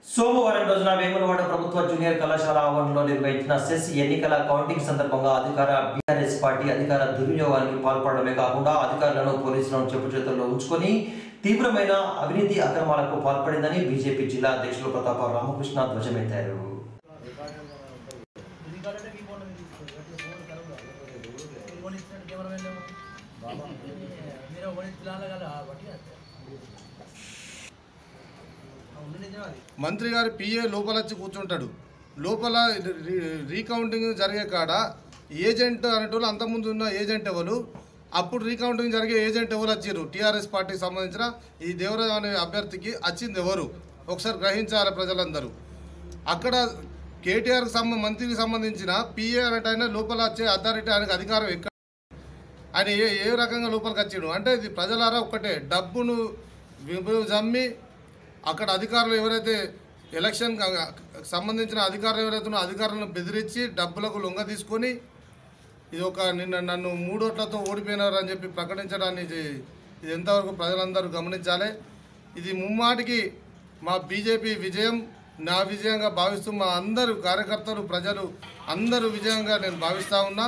సోమవారం రోజున వేములవాడ ప్రభుత్వ జూనియర్ కళాశాల ఆవరణలో నిర్వహించిన సెస్ ఎన్నికల కౌంటింగ్ సందర్భంగా అధికార బీఆర్ఎస్ పార్టీ అధికార దుర్వినియోగానికి పాల్పడమే కాకుండా అధికారులను పోలీసులను చెప్పు చేతుల్లో ఉంచుకొని తీవ్రమైన అవినీతి అక్రమాలకు పాల్పడిందని బీజేపీ జిల్లా అధ్యక్షులు ప్రతాప రామకృష్ణ ధ్వజమెత్తారు మీరు ఒకటి పిల్లలు కదా బట్టి ఉండి నిజం అది మంత్రి గారి పిఏ లోపల వచ్చి కూర్చుంటాడు లోపల రీ- రీకౌంటింగ్ జరిగే కాడ ఏజెంట్ అనేటోళ్ళు అంతకుముందు ఉన్న ఏజెంట్ ఎవరు అప్పుడు రీకౌంటింగ్ జరిగే ఏజెంట్ ఎవరు వచ్చారు టీఆర్ఎస్ పార్టీకి సంబంధించిన ఈ దేవరాజు అనే అభ్యర్థికి వచ్చింది ఎవరు ఒకసారి గ్రహించాలి ప్రజలందరూ అక్కడ కేటీఆర్కి సంబ మంత్రికి సంబంధించిన పిఏ అనేట ఆయన లోపల వచ్చే అథారిటీ ఆయనకు అధికారం ఎక్కడ ఆయన ఏ ఏ రకంగా లోపలికి వచ్చాడు అంటే ఇది ప్రజలారా ఒక్కటే డబ్బును విభ- జమ్మి అక్కడ అధికారులు ఎవరైతే ఎలక్షన్ క- సంబంధించిన అధికారులు ఎవరైతే ఉన్నారో అధికారులను బెదిరించి డబ్బులకు లొంగ తీసుకొని ఇది ఒక నిన్న నన్ను మూడోట్లతో ఓడిపోయినారు అని చెప్పి ప్రకటించడాన్ని ఇది ఇది ఎంతవరకు ప్రజలందరూ గమనించాలి ఇది ముమ్మాటికి మా బీజేపీ విజయం నా విజయంగా భావిస్తూ మా అందరు కార్యకర్తలు ప్రజలు అందరూ విజయంగా నేను భావిస్తూ ఉన్నా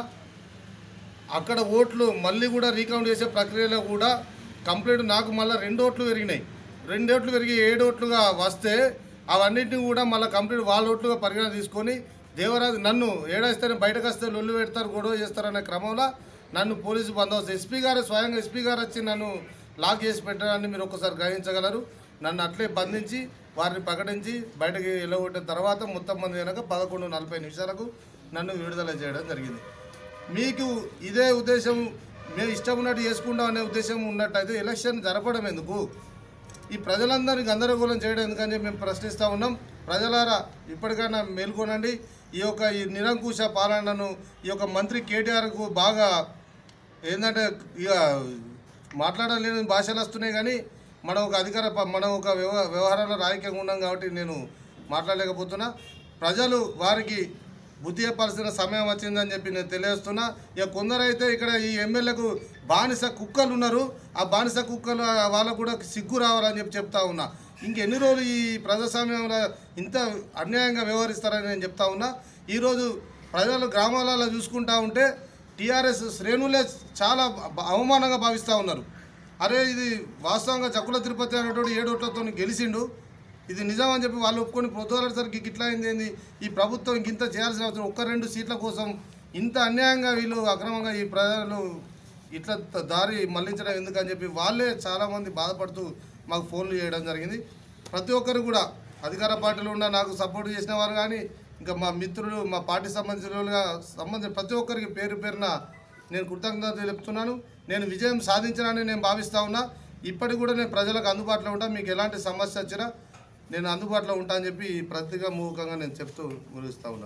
అక్కడ ఓట్లు మళ్ళీ కూడా రీకౌంట్ చేసే ప్రక్రియలో కూడా కంప్లీట్ నాకు మళ్ళీ రెండు ఓట్లు పెరిగినాయి రెండు ఓట్లు పెరిగి ఏడు ఓట్లుగా వస్తే అవన్నిటిని కూడా మళ్ళీ కంప్లీట్ వాళ్ళ ఓట్లుగా పరిగణ తీసుకొని దేవరాజు నన్ను ఏడాస్తే బయటకు వస్తే లొల్లు పెడతారు గొడవ చేస్తారనే క్రమంలో నన్ను పోలీసు బందోబస్తు ఎస్పీ గారు స్వయంగా ఎస్పీ గారు వచ్చి నన్ను లాక్ చేసి పెట్టడాన్ని మీరు ఒక్కసారి గ్రహించగలరు నన్ను అట్లే బంధించి వారిని ప్రకటించి బయటకి వెళ్ళగొట్టిన తర్వాత మొత్తం మంది కనుక పదకొండు నలభై నిమిషాలకు నన్ను విడుదల చేయడం జరిగింది మీకు ఇదే ఉద్దేశం మేము ఇష్టం ఉన్నట్టు చేసుకుంటాం అనే ఉద్దేశం ఉన్నట్టయితే ఎలక్షన్ జరపడం ఎందుకు ఈ ప్రజలందరినీ గందరగోళం చేయడం ఎందుకని చెప్పి మేము ప్రశ్నిస్తూ ఉన్నాం ప్రజలారా ఇప్పటికైనా మేల్కొనండి ఈ యొక్క ఈ నిరంకుశ పాలనను ఈ యొక్క మంత్రి కేటీఆర్కు బాగా ఏంటంటే ఇక మాట్లాడలేని భాషలు వస్తున్నాయి కానీ మనం ఒక అధికార ప- మనం ఒక వ్యవ వ్యవహారాల రాజకీయంగా ఉన్నాం కాబట్టి నేను మాట్లాడలేకపోతున్నా ప్రజలు వారికి బుద్ధి చెప్పాల్సిన సమయం వచ్చిందని చెప్పి నేను తెలియజేస్తున్నా ఇక కొందరైతే ఇక్కడ ఈ ఎమ్మెల్యేకు బానిస కుక్కలు ఉన్నారు ఆ బానిస కుక్కలు ఆ వాళ్ళకు కూడా సిగ్గు రావాలని చెప్పి చెప్తా ఉన్నా ఇంకెన్ని రోజులు ఈ ప్రజాస్వామ్యంలో ఇంత అన్యాయంగా వ్యవహరిస్తారని నేను చెప్తా ఉన్నా ఈరోజు ప్రజలు గ్రామాలలో చూసుకుంటా ఉంటే టీఆర్ఎస్ శ్రేణులే చాలా బ- అవమానంగా భావిస్తూ ఉన్నారు అరే ఇది వాస్తవంగా చక్కుల తిరుపతి అనేటోడు ఏడోట్లతో గెలిచిండు ఇది నిజం అని చెప్పి వాళ్ళు ఒప్పుకొని పొద్దులసరికి ఇట్లా అయింది ఏంది ఈ ప్రభుత్వం ఇంత చేయాల్సిన అవసరం ఒక్క రెండు సీట్ల కోసం ఇంత అన్యాయంగా వీళ్ళు అక్రమంగా ఈ ప్రజలు ఇట్లా త- దారి మళ్లించడం ఎందుకని చెప్పి వాళ్ళే చాలామంది బాధపడుతూ మాకు ఫోన్లు చేయడం జరిగింది ప్రతి ఒక్కరు కూడా అధికార పార్టీలో ఉన్న నాకు సపోర్ట్ చేసిన వారు కానీ ఇంకా మా మిత్రులు మా పార్టీ సంబంధించిన వాళ్ళుగా సంబంధించిన ప్రతి ఒక్కరికి పేరు పేరున నేను కృతజ్ఞత తెలుపుతున్నాను నేను విజయం సాధించానని నేను భావిస్తా ఉన్నా ఇప్పటికి కూడా నేను ప్రజలకు అందుబాటులో ఉంటా మీకు ఎలాంటి సమస్య వచ్చినా నేను అందుబాటులో ఉంటా అని చెప్పి ఈ పత్రికా మూలకంగా నేను చెప్తూ ముగిస్తా ఉన్నా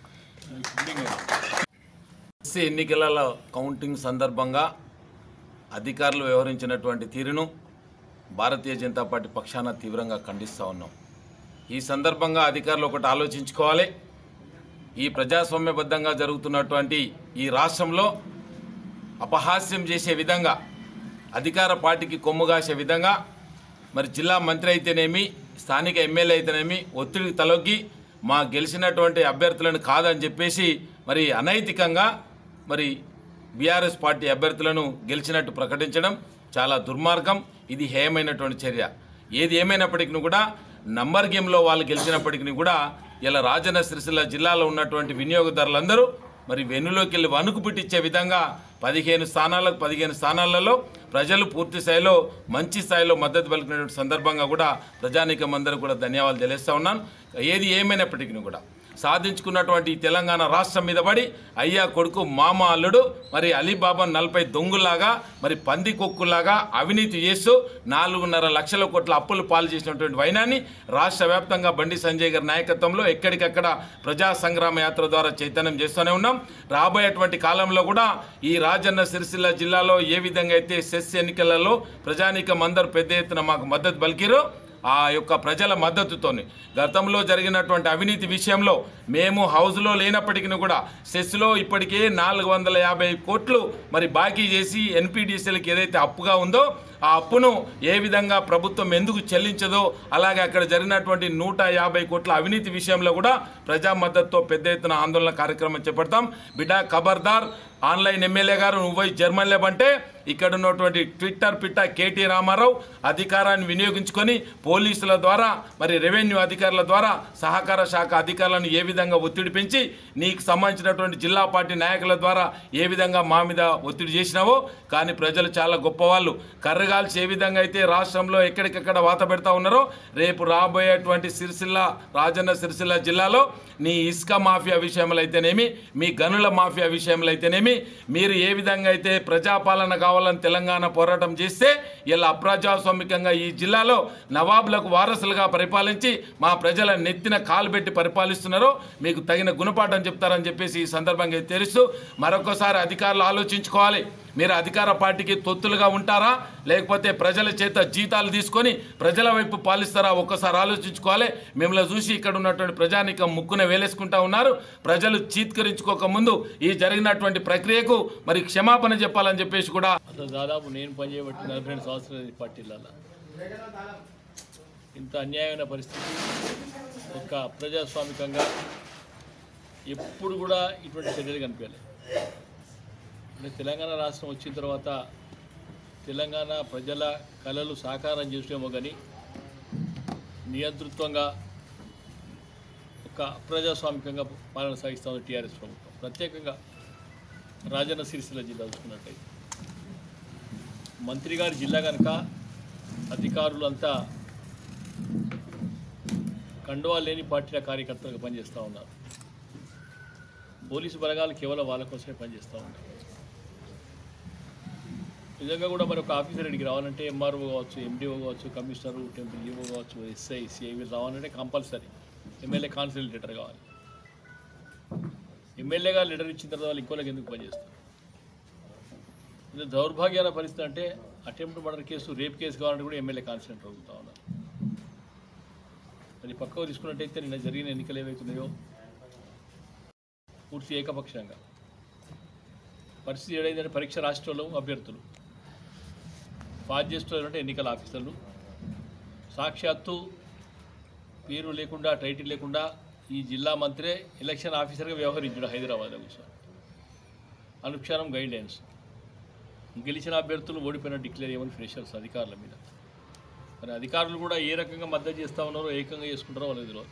ఎస్సీ ఎన్నికలలో కౌంటింగ్ సందర్భంగా అధికారులు వ్యవహరించినటువంటి తీరును భారతీయ జనతా పార్టీ పక్షాన తీవ్రంగా ఖండిస్తూ ఉన్నాం ఈ సందర్భంగా అధికారులు ఒకటి ఆలోచించుకోవాలి ఈ ప్రజాస్వామ్యబద్ధంగా జరుగుతున్నటువంటి ఈ రాష్ట్రంలో అపహాస్యం చేసే విధంగా అధికార పార్టీకి కొమ్ముగాసే విధంగా మరి జిల్లా మంత్రి అయితేనేమి స్థానిక ఎమ్మెల్యే అయితేనేమి ఒత్తిడికి తలొగ్గి మా గెలిచినటువంటి అభ్యర్థులను కాదని చెప్పేసి మరి అనైతికంగా మరి బీఆర్ఎస్ పార్టీ అభ్యర్థులను గెలిచినట్టు ప్రకటించడం చాలా దుర్మార్గం ఇది హేయమైనటువంటి చర్య ఏది ఏమైనప్పటికీ కూడా నంబర్ గేమ్లో వాళ్ళు గెలిచినప్పటికీ కూడా ఇలా రాజన్న సిరిసిల్ల జిల్లాలో ఉన్నటువంటి వినియోగదారులందరూ మరి వెన్నులోకి వెళ్ళి వణుకు పుట్టించే విధంగా పదిహేను స్థానాలకు పదిహేను స్థానాలలో ప్రజలు పూర్తి స్థాయిలో మంచి స్థాయిలో మద్దతు పలికినటువంటి సందర్భంగా కూడా ప్రజానీకం అందరూ కూడా ధన్యవాదాలు తెలియజేస్తా ఉన్నాను ఏది ఏమైనప్పటికీ కూడా సాధించుకున్నటువంటి ఈ తెలంగాణ రాష్ట్రం మీద పడి అయ్యా కొడుకు మామ అల్లుడు మరి అలీబాబా నలభై దొంగులాగా మరి పంది కొక్కులాగా అవినీతి చేస్తూ నాలుగున్నర లక్షల కోట్ల అప్పులు పాలు చేసినటువంటి వైనాన్ని రాష్ట్ర వ్యాప్తంగా బండి సంజయ్ గారి నాయకత్వంలో ఎక్కడికక్కడ ప్రజా సంగ్రామ యాత్ర ద్వారా చైతన్యం చేస్తూనే ఉన్నాం రాబోయేటువంటి కాలంలో కూడా ఈ రాజన్న సిరిసిల్ల జిల్లాలో ఏ విధంగా అయితే సెస్ ఎన్నికలలో ప్రజానీకం అందరూ పెద్ద ఎత్తున మాకు మద్దతు పలికిరో ఆ యొక్క ప్రజల మద్దతుతోని గతంలో జరిగినటువంటి అవినీతి విషయంలో మేము హౌస్లో లేనప్పటికీ కూడా సెస్లో ఇప్పటికే నాలుగు వందల యాభై కోట్లు మరి బాకీ చేసి ఎన్పీడీసీలకి ఏదైతే అప్పుగా ఉందో ఆ అప్పును ఏ విధంగా ప్రభుత్వం ఎందుకు చెల్లించదో అలాగే అక్కడ జరిగినటువంటి నూట యాభై కోట్ల అవినీతి విషయంలో కూడా ప్రజా మద్దతుతో పెద్ద ఎత్తున ఆందోళన కార్యక్రమం చేపడతాం బిడ్డ ఖబర్దార్ ఆన్లైన్ ఎమ్మెల్యే గారు నువ్వు పోయి జర్మన్ లేబంటే ఇక్కడ ఉన్నటువంటి ట్విట్టర్ పిట్ట కేటీ రామారావు అధికారాన్ని వినియోగించుకొని పోలీసుల ద్వారా మరి రెవెన్యూ అధికారుల ద్వారా సహకార శాఖ అధికారులను ఏ విధంగా ఒత్తిడి పెంచి నీకు సంబంధించినటువంటి జిల్లా పార్టీ నాయకుల ద్వారా ఏ విధంగా మా మీద ఒత్తిడి చేసినావో కానీ ప్రజలు చాలా గొప్పవాళ్ళు కర్రగాల్చి ఏ విధంగా అయితే రాష్ట్రంలో ఎక్కడికెక్కడ వాత పెడతా ఉన్నారో రేపు రాబోయేటువంటి సిరిసిల్ల రాజన్న సిరిసిల్ల జిల్లాలో నీ ఇసుక మాఫియా విషయంలో అయితేనేమి మీ గనుల మాఫియా విషయంలో అయితేనేమి మీరు ఏ విధంగా అయితే ప్రజాపాలన కావాలని తెలంగాణ పోరాటం చేస్తే ఇలా అప్రజాస్వామికంగా ఈ జిల్లాలో నవాబులకు వారసులుగా పరిపాలించి మా ప్రజల నెత్తిన కాలు పెట్టి పరిపాలిస్తున్నారో మీకు తగిన గుణపాఠం చెప్తారని చెప్పేసి ఈ సందర్భంగా తెలుస్తూ మరొకసారి అధికారులు ఆలోచించుకోవాలి మీరు అధికార పార్టీకి తొత్తులుగా ఉంటారా లేకపోతే ప్రజల చేత జీతాలు తీసుకొని ప్రజల వైపు పాలిస్తారా ఒక్కసారి ఆలోచించుకోవాలి మిమ్మల్ని చూసి ఇక్కడ ఉన్నటువంటి ప్రజానికం ముక్కున వేలేసుకుంటా ఉన్నారు ప్రజలు చీత్కరించుకోక ముందు ఈ జరిగినటువంటి ప్రక్రియకు మరి క్షమాపణ చెప్పాలని చెప్పేసి కూడా అసలు దాదాపు నేను పనిచేయబట్టి నలభై రెండు సంవత్సరాలు ఈ పార్టీలలో ఇంత అన్యాయమైన పరిస్థితి ఒక ప్రజాస్వామికంగా ఎప్పుడు కూడా ఇటువంటి చర్యలు కనిపించలేదు అంటే తెలంగాణ రాష్ట్రం వచ్చిన తర్వాత తెలంగాణ ప్రజల కళలు సాకారం చేసేమో కానీ నియంతృత్వంగా ఒక అప్రజాస్వామికంగా పాలన సాగిస్తూ ఉంది టీఆర్ఎస్ ప్రభుత్వం ప్రత్యేకంగా రాజన్న సిరిసిల్ల జిల్లా చూసుకున్నట్టయితే మంత్రి గారి జిల్లా కనుక అధికారులు అంతా కండువా లేని పార్టీల కార్యకర్తలుగా పనిచేస్తూ ఉన్నారు పోలీసు బలగాలు కేవలం వాళ్ళ కోసమే పనిచేస్తూ ఉన్నారు నిజంగా కూడా మరి ఒక ఆఫీసర్ ఇక్కడికి రావాలంటే ఎంఆర్ఓ కావచ్చు ఎండిఓ కావచ్చు కమిషనర్ టెంపుల్ ఈఓ కావచ్చు ఎస్ఐ సిఐ వీళ్ళు రావాలంటే కంపల్సరీ ఎమ్మెల్యే కాన్సిల్ లెటర్ కావాలి ఎమ్మెల్యేగా లెటర్ ఇచ్చిన తర్వాత వాళ్ళు ఇంకోళ్ళకి ఎందుకు పనిచేస్తారు ఇది దౌర్భాగ్యాల పరిస్థితి అంటే attempt murder case rape case కావాలంటే కూడా ఎమ్మెల్యే కాన్స్టెంట్ అడుగుతా ఉన్నారు మరి పక్కకు తీసుకున్నట్టయితే నిన్న జరిగిన ఎన్నికలు ఏవైతున్నాయో పూర్తి ఏకపక్షంగా పరిస్థితి ఏదైందంటే పరీక్ష రాష్ట్రంలో అభ్యర్థులు పాస్ చేస్తున్నటువంటి ఎన్నికల ఆఫీసర్లు సాక్షాత్తు పేరు లేకుండా టైటిల్ లేకుండా ఈ జిల్లా మంత్రే ఎలక్షన్ ఆఫీసర్గా వ్యవహరించాడు హైదరాబాద్లో కూర్చొని అనుక్షణం గైడ్ లైన్స్ గెలిచిన అభ్యర్థులు ఓడిపోయిన డిక్లేర్ చేయమని ఫ్రెషర్స్ అధికారుల మీద మరి అధికారులు కూడా ఏ రకంగా మద్దతు చేస్తూ ఉన్నారో ఏకంగా చేసుకుంటారో వాళ్ళకి తెలియదు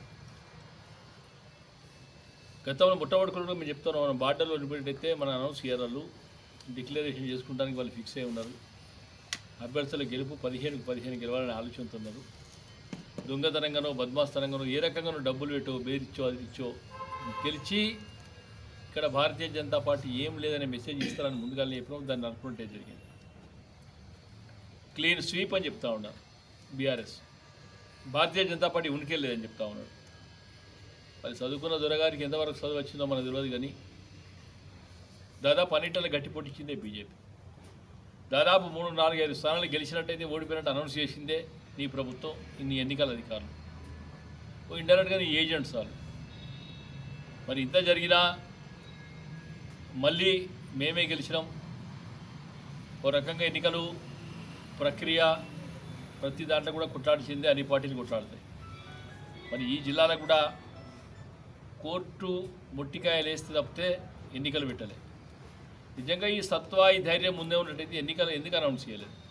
గతంలో ముట్టబడుకున్నప్పుడు మేము చెప్తాను మనం బార్డర్లో నిలబెట్టయితే మన అనౌన్స్ చేయరాళ్ళు డిక్లరేషన్ చేసుకుంటానికి వాళ్ళు ఫిక్స్ అయి ఉన్నారు అభ్యర్థుల గెలుపు పదిహేనుకు పదిహేను గెలవాలని ఆలోచనతో ఉన్నారు దొంగతనంగానో బద్మాస్తనంగానో ఏ రకంగానో డబ్బులు పెట్టో బేరిచ్చో అది ఇచ్చో గెలిచి ఇక్కడ భారతీయ జనతా పార్టీ ఏం లేదనే మెసేజ్ ఇస్తారని ముందుగా చెప్పినప్పుడు దాన్ని అనుకుంటే జరిగింది క్లీన్ స్వీప్ అని చెప్తా ఉన్నారు బీఆర్ఎస్ భారతీయ జనతా పార్టీ ఉనికి లేదని చెప్తా ఉన్నాడు మరి చదువుకున్న దొరగారికి ఎంతవరకు చదువు వచ్చిందో మనకు తెలియదు కానీ దాదాపు అన్నింటిలో గట్టి పొట్టించిందే బీజేపీ దాదాపు మూడు నాలుగు ఐదు స్థానాలు గెలిచినట్టయితే ఓడిపోయినట్టు అనౌన్స్ చేసిందే నీ ప్రభుత్వం ఇన్ని ఎన్నికల అధికారులు ఓ ఇండైరెక్ట్గా నీ ఏజెంట్స్ వాళ్ళు మరి ఇంత జరిగినా మళ్ళీ మేమే గెలిచినాం ఓ రకంగా ఎన్నికలు ప్రక్రియ ప్రతి దాంట్లో కూడా కొట్లాడిచిందే అన్ని పార్టీలు కొట్లాడతాయి మరి ఈ జిల్లాలో కూడా కోర్టు ముట్టికాయలు వేస్తే తప్పితే ఎన్నికలు పెట్టలే నిజంగా ఈ సత్వా ఈ ధైర్యం ముందే ఉన్నట్టయితే ఎన్నికలు ఎందుకు అనౌన్స్ చేయలేదు